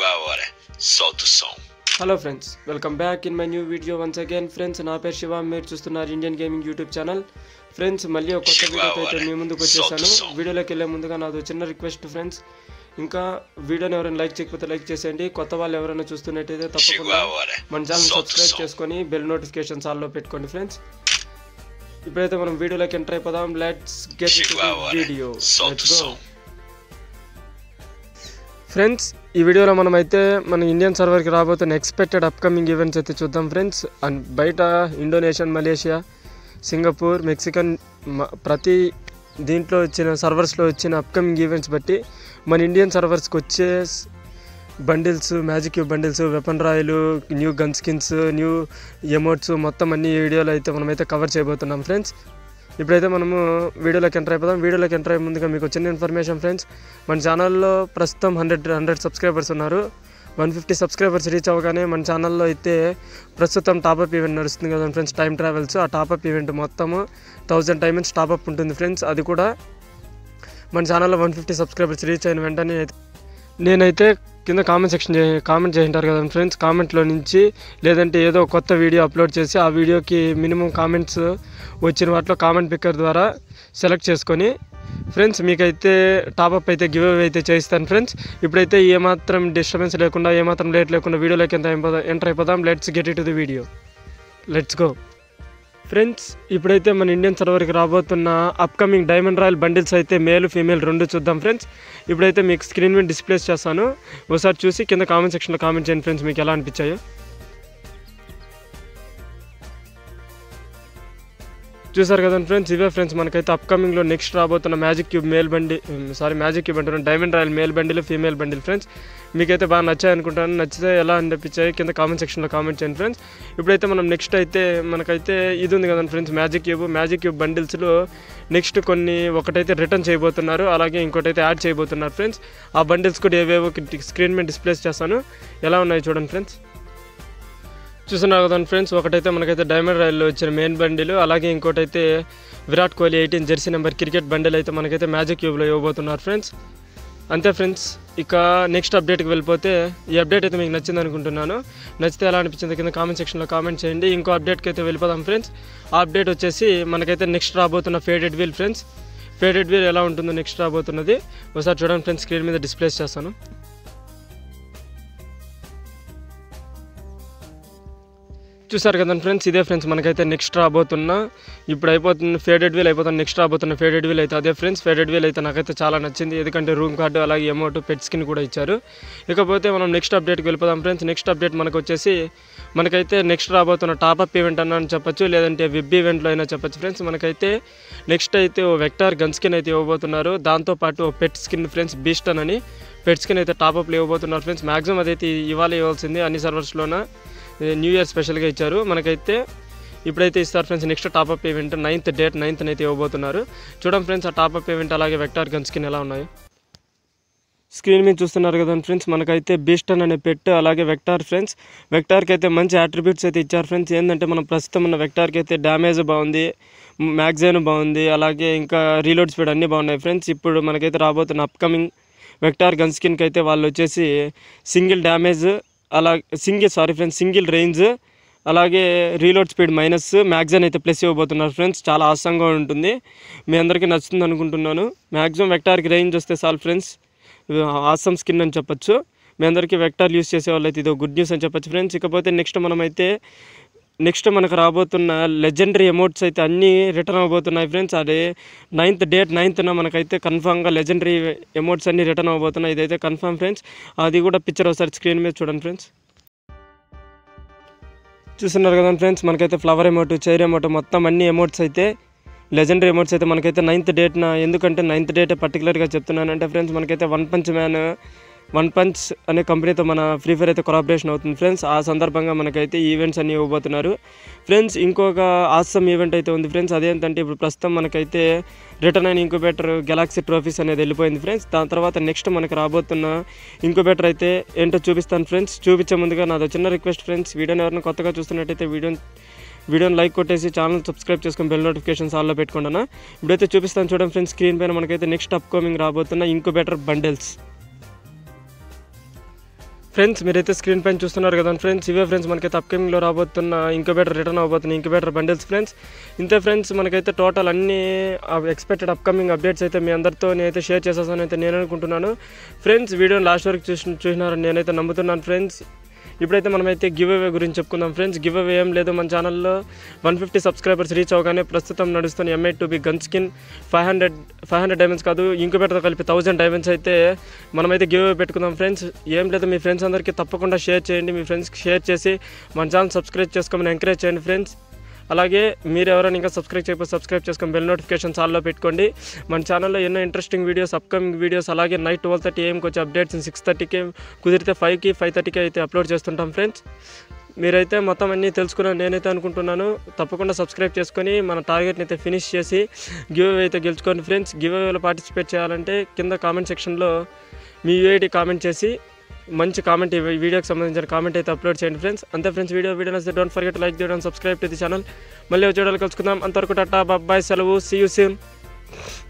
a hora. Solta o som. Hello friends welcome back in my new video once again friends నా పేరు శివ మీరు చూస్తున్నారు Indian gaming YouTube channel friends మళ్ళీ ఒక కొత్త వీడియోతో అయితే మీ ముందుకు వచ్చేసాను వీడియోలోకి వెళ్ళే ముందుగా నాది చిన్న రిక్వెస్ట్ ఫ్రెండ్స్ ఇంకా వీడియోని ఎవరైనా లైక్ చేయకపోతే లైక్ చేసేయండి కొత్త వాళ్ళు ఎవరైనా చూస్తున్నట్టయితే Chegou తప్పకుండా a hora. మన channel Solta o subscribe som. చేసుకొని బెల్ నోటిఫికేషన్స్ ఆల్లో పెట్టుకోండి ఫ్రెండ్స్ ఇప్పుడైతే మనం వీడియోలోకి ఎంటర్ అయిపోదాం let's get Chegou a hora. Video Solta o let's go som. Friends ఈ వీడియోలో మనం అయితే మన ఇండియన్ సర్వర్కి రాబోతున్న ఎక్స్పెక్టెడ్ అప్కమింగ్ ఈవెంట్స్ అయితే చూద్దాం ఫ్రెండ్స్ అండ్ బయట ఇండోనేషియన్ మలేషియా సింగపూర్ మెక్సికన్ మ- ప్రతి దీంట్లో వచ్చిన సర్వర్స్లో వచ్చిన అప్కమింగ్ ఈవెంట్స్ బట్టి మన ఇండియన్ సర్వర్స్కి వచ్చే bundles magic cube bundles weapon రాయలు new gun skins new emotes మొత్తం అన్ని ఈ వీడియోలో అయితే మనమైతే కవర్ చేయబోతున్నాం ఫ్రెండ్స్ ఇప్పుడైతే మనము వీడియోలోకి ఎంటర్ అయిపోదాం వీడియోలోకి ఎంటర్ అయ్యే ముందుగా మీకు చిన్న ఇన్ఫర్మేషన్ ఫ్రెండ్స్ మన ఛానల్లో ప్రస్తుతం హండ్రెడ్ హండ్రెడ్ సబ్స్క్రైబర్స్ ఉన్నారు వన్ ఫిఫ్టీ సబ్స్క్రైబర్స్ రీచ్ అవ్వగానే మన ఛానల్లో అయితే ప్రస్తుతం టాపప్ ఈవెంట్ నడుస్తుంది కదా ఫ్రెండ్స్ టైం ట్రావెల్స్ ఆ టాపప్ ఈవెంట్ మొత్తము థౌజండ్ టైమ్స్ టాపప్ ఉంటుంది ఫ్రెండ్స్ అది కూడా మన ఛానల్లో వన్ ఫిఫ్టీ సబ్స్క్రైబర్స్ రీచ్ అయిన వెంటనే అయితే నేనైతే కింద కామెంట్ సెక్షన్ చే కామెంట్ చేసింటారు కదా ఫ్రెండ్స్ కామెంట్లో నుంచి లేదంటే ఏదో కొత్త వీడియో అప్లోడ్ చేసి ఆ వీడియోకి మినిమం కామెంట్స్ వచ్చిన వాటిలో కామెంట్ పిక్కర్ ద్వారా సెలెక్ట్ చేసుకొని ఫ్రెండ్స్ మీకైతే టాపప్ అయితే గివ్ అవే అయితే చేయిస్తాను ఫ్రెండ్స్ ఇప్పుడైతే ఏమాత్రం డిస్టర్బెన్స్ లేకుండా ఏమాత్రం లేట్ లేకుండా వీడియోలోకి ఎంత ఎంటర్ అయిపోదాం let's get it to the video let's go friends ఇప్పుడైతే మన ఇండియన్ సర్వర్కి రాబోతున్న అప్కమింగ్ డైమండ్ రాయల్ బండిల్స్ అయితే మేల్ ఫీమేల్ రెండు చూద్దాం ఫ్రెండ్స్ ఇప్పుడైతే మీకు స్క్రీన్ మీద డిస్ప్లేస్ చేస్తాను ఒకసారి చూసి కింద కామెంట్ సెక్షన్లో కామెంట్ చేయండి ఫ్రెండ్స్ మీకు ఎలా అనిపించాయో చూసారు కదా ఫ్రెండ్స్ ఇవే ఫ్రెండ్స్ మనకైతే అప్కమింగ్లో నెక్స్ట్ రాబోతున్న మ్యాజిక్ క్యూబ్ మేల్ బండి సారీ మ్యాజిక్ క్యూబ్ అంటున్నాను diamond royal male bundle female bundle friends మీకైతే బాగా నచ్చాయి అనుకుంటాను నచ్చితే ఎలా అనిపించాయి కింద కామెంట్ సెక్షన్లో కామెంట్ చేయండి ఫ్రెండ్స్ ఇప్పుడైతే మనం నెక్స్ట్ అయితే మనకైతే ఇది ఉంది కదా friends magic cube magic cube బండిల్స్లో నెక్స్ట్ కొన్ని ఒకటైతే రిటర్న్ చేయబోతున్నారు అలాగే ఇంకోటైతే యాడ్ చేయబోతున్నారు ఫ్రెండ్స్ ఆ బండిల్స్ కూడా ఏవేవో స్క్రీన్ మీద డిస్ప్లేస్ చేస్తాను ఎలా ఉన్నాయి చూడండి ఫ్రెండ్స్ చూస్తున్నారు కదా ఫ్రెండ్స్ ఒకటైతే మనకైతే డైమండ్ రైల్లో వచ్చిన మెయిన్ బండిలు అలాగే ఇంకోటైతే Virat Kohli eighteen jersey number cricket bundle అయితే మనకైతే మ్యాజిక్ క్యూబ్లో ఇవ్వబోతున్నారు ఫ్రెండ్స్ అంతే ఫ్రెండ్స్ ఇక నెక్స్ట్ అప్డేట్కి వెళ్ళిపోతే ఈ అప్డేట్ అయితే మీకు నచ్చింది అనుకుంటున్నాను నచ్చితే ఎలా అనిపించింది కింద కామెంట్ సెక్షన్లో కామెంట్ చేయండి ఇంకో అప్డేట్కి అయితే వెళ్ళిపోదాం ఫ్రెండ్స్ ఆ అప్డేట్ వచ్చేసి మనకైతే నెక్స్ట్ రాబోతున్న faded wheel friends faded wheel ఎలా ఉంటుందో నెక్స్ట్ రాబోతున్నది ఒకసారి చూడండి ఫ్రెండ్స్ స్క్రీన్ మీద డిస్ప్లేస్ చేస్తాను చూసారు కదా ఫ్రెండ్స్ ఇదే ఫ్రెండ్స్ మనకైతే నెక్స్ట్ రాబోతున్న ఇప్పుడు అయిపోతుంది ఫేడెడ్ వీల్ అయిపోతుంది నెక్స్ట్ రాబోతున్న ఫేడెడ్ వీల్ అయితే అదే ఫ్రెండ్స్ ఫేడెడ్ వీల్ అయితే నాకైతే చాలా నచ్చింది ఎందుకంటే రూమ్ కార్డు అలాగే అమౌంట్ పెట్ స్కిన్ కూడా ఇచ్చారు ఇకపోతే మనం నెక్స్ట్ అప్డేట్కి వెళ్ళిపోదాం ఫ్రెండ్స్ నెక్స్ట్ అప్డేట్ మనకు వచ్చేసి మనకైతే నెక్స్ట్ రాబోతున్న టాపప్ ఈవెంట్ అన్నా అని చెప్పొచ్చు లేదంటే వెబ్ ఈవెంట్లో అయినా చెప్పొచ్చు ఫ్రెండ్స్ మనకైతే నెక్స్ట్ అయితే ఓ వెక్టార్ గన్ స్కిన్ అయితే ఇవ్వబోతున్నారు దాంతోపాటు ఓ పెట్ స్కిన్ ఫ్రెండ్స్ బీస్టన్ అని పెట్ స్కిన్ అయితే టాపప్లు ఇవ్వబోతున్నారు ఫ్రెండ్స్ మ్యాక్సిమం అదైతే ఇవాళ ఇవ్వాల్సింది అన్ని సర్వర్స్లోన న్యూ ఇయర్ స్పెషల్గా ఇచ్చారు మనకైతే ఇప్పుడైతే ఇస్తారు friends next top up event ninth date ninth అయితే ఇవ్వబోతున్నారు చూడండి ఫ్రెండ్స్ ఆ టాపప్ ఈవెంట్ అలాగే వెక్టార్ గన్ స్కిన్ ఎలా ఉన్నాయి స్క్రీన్ మీద చూస్తున్నారు కదా ఫ్రెండ్స్ మనకైతే బీస్టన్ అనే పెట్టు అలాగే వెక్టార్ ఫ్రెండ్స్ వెక్టార్కి అయితే మంచి అట్రిబ్యూట్స్ అయితే ఇచ్చారు ఫ్రెండ్స్ ఏంటంటే మనం ప్రస్తుతం ఉన్న వెక్టార్కి అయితే డ్యామేజ్ బాగుంది మ్యాగ్జైన్ బాగుంది అలాగే ఇంకా రీలోడ్ స్పీడ్ అన్నీ బాగున్నాయి ఫ్రెండ్స్ ఇప్పుడు మనకైతే రాబోతున్న అప్కమింగ్ వెక్టార్ గన్ స్కిన్కి అయితే వాళ్ళు వచ్చేసి సింగిల్ డ్యామేజ్ అలా single sorry friends single range అలాగే రీలోడ్ స్పీడ్ మైనస్ మ్యాగ్జైన్ అయితే ప్లస్ ఇవ్వబోతున్నారు ఫ్రెండ్స్ చాలా ఆసంగా ఉంటుంది మీ అందరికీ నచ్చుతుంది అనుకుంటున్నాను మ్యాక్సిమం వెక్టార్కి రేంజ్ వస్తే చాలు ఫ్రెండ్స్ ఆసమ్ స్కిన్ అని చెప్పొచ్చు మీ అందరికీ వెక్టార్ యూస్ చేసే వాళ్ళైతే ఇది గుడ్ న్యూస్ అని చెప్పొచ్చు ఫ్రెండ్స్ ఇకపోతే నెక్స్ట్ మనమైతే నెక్స్ట్ మనకు రాబోతున్న లెజెండరీ ఎమౌంట్స్ అయితే అన్నీ రిటర్న్ అవబోతున్నాయి ఫ్రెండ్స్ అదే నైన్త్ డేట్ నైన్త్న మనకైతే కన్ఫామ్గా లెజెండరీ ఎమౌంట్స్ అన్నీ రిటర్న్ అవబోతున్నాయి ఇదైతే కన్ఫామ్ ఫ్రెండ్స్ అది కూడా పిక్చర్ ఒకసారి స్క్రీన్ మీద చూడండి ఫ్రెండ్స్ చూస్తున్నారు కదా ఫ్రెండ్స్ మనకైతే ఫ్లవర్ ఎమౌంట్ చైర్ ఎమౌంట్ మొత్తం అన్ని ఎమౌంట్స్ అయితే లెజెండరీ ఎమౌంట్స్ అయితే మనకైతే నైన్త్ డేట్న ఎందుకంటే నైన్త్ డేట్ పర్టికులర్గా చెప్తున్నానంటే ఫ్రెండ్స్ మనకైతే one punch man one punch అనే కంపెనీతో మన ఫ్రీ ఫైర్ అయితే కొలాబరేషన్ అవుతుంది ఫ్రెండ్స్ ఆ సందర్భంగా మనకైతే ఈవెంట్స్ అన్ని ఇవ్వబోతున్నారు ఫ్రెండ్స్ ఇంకొక ఆసమ్ ఈవెంట్ అయితే ఉంది ఫ్రెండ్స్ అదేంటంటే ఇప్పుడు ప్రస్తుతం మనకైతే రిటర్న్ అయిన ఇంక్యుబేటర్ గెలాక్సీ ట్రోఫీస్ అనేది వెళ్ళిపోయింది ఫ్రెండ్స్ దాని తర్వాత నెక్స్ట్ మనకు రాబోతున్న ఇంక్యుబేటర్ అయితే ఏంటో చూపిస్తాను ఫ్రెండ్స్ చూపించే ముందుగా నాదో చిన్న రిక్వెస్ట్ ఫ్రెండ్స్ వీడియోని ఎవరైనా కొత్తగా చూస్తున్నట్టయితే వీడియోని వీడియోని లైక్ కొట్టేసి ఛానల్ సబ్స్క్రైబ్ చేసుకొని బెల్ నోటిఫికేషన్స్ ఆల్లో పెట్టుకుంటాను ఇప్పుడైతే చూపిస్తాను చూడండి ఫ్రెండ్స్ స్క్రీన్ పైన మనకైతే నెక్స్ట్ అప్కమింగ్ రాబోతున్న ఇంక్యుబేటర్ బండిల్స్ ఫ్రెండ్స్ మీరైతే స్క్రీన్ పైన చూస్తున్నారు కదా ఫ్రెండ్స్ ఇవే ఫ్రెండ్స్ మనకైతే అప్కమింగ్లో రాబోతున్న ఇంక్యుబేటర్ రిటర్న్ అవబోతున్న ఇంక్యుబేటర్ బండిల్స్ ఫ్రెండ్స్ ఇంతే ఫ్రెండ్స్ మనకైతే టోటల్ అన్ని ఎక్స్పెక్టెడ్ అప్కమింగ్ అప్డేట్స్ అయితే మీ అందరితో నేనైతే షేర్ చేసేసాను అయితే నేను అనుకుంటున్నాను ఫ్రెండ్స్ వీడియోని లాస్ట్ వరకు చూసి చూసినారని నేనైతే నమ్ముతున్నాను ఫ్రెండ్స్ ఇప్పుడైతే మనమైతే గివ్ అవే గురించి చెప్పుకుందాం ఫ్రెండ్స్ గివ్ అవే ఏం లేదు మన ఛానల్లో వన్ ఫిఫ్టీ సబ్స్క్రైబర్స్ రీచ్ అవగానే ప్రస్తుతం నడుస్తున్న MI two B gun skin five hundred five hundred diamonds కాదు ఇంక్యుబేటర్తో కలిపి థౌసండ్ డైమండ్స్ అయితే మనమైతే గివ్ అవే పెట్టుకుందాం ఫ్రెండ్స్ ఏం లేదు మీ ఫ్రెండ్స్ అందరికీ తప్పకుండా షేర్ చేయండి మీ ఫ్రెండ్స్కి షేర్ చేసి మన ఛానల్ సబ్స్క్రైబ్ చేసుకోమని ఎంకరేజ్ చేయండి ఫ్రెండ్స్ అలాగే మీరు ఎవరైనా ఇంకా సబ్స్క్రైబ్ చేయకపోతే సబ్స్క్రైబ్ చేసుకొని బెల్ నోటిఫికేషన్స్ ఆల్లో పెట్టుకోండి మన ఛానల్లో ఎన్నో ఇంట్రెస్టింగ్ వీడియోస్ అప్కమింగ్ వీడియోస్ అలాగే నైట్ ట్వెల్వ్ థర్టీ ఏఎంకి వచ్చే అప్డేట్స్ సిక్స్ థర్టీకి కుదిరితే ఫైవ్కి ఫైవ్ థర్టీకి అయితే అప్లోడ్ చేస్తుంటాం ఫ్రెండ్స్ మీరైతే మొత్తం అన్నీ తెలుసుకున్నాను నేనైతే అనుకుంటున్నాను తప్పకుండా సబ్స్క్రైబ్ చేసుకొని మన టార్గెట్ని అయితే ఫినిష్ చేసి గివ్ అవే అయితే గెలుచుకోండి ఫ్రెండ్స్ గివ్ అవేలో పార్టిసిపేట్ చేయాలంటే కింద కామెంట్ సెక్షన్లో మీ యూఐడి కామెంట్ చేసి మంచి కామెంట్ ఈ వీడియోకి సంబంధించిన కామెంట్ అయితే అప్లోడ్ చేయండి ఫ్రెండ్స్ అంతే ఫ్రెండ్స్ వీడియో వీడియో నచ్చితే డోంట్ ఫర్గెట్ లైక్ చేయడం సబ్స్క్రైబ్ టు ది ఛానల్ మళ్ళీ వచ్చే వీడియోలో కలుసుకుందాం అంతవరకు టాటా బాయ్ సెలవు సీ యూ సీన్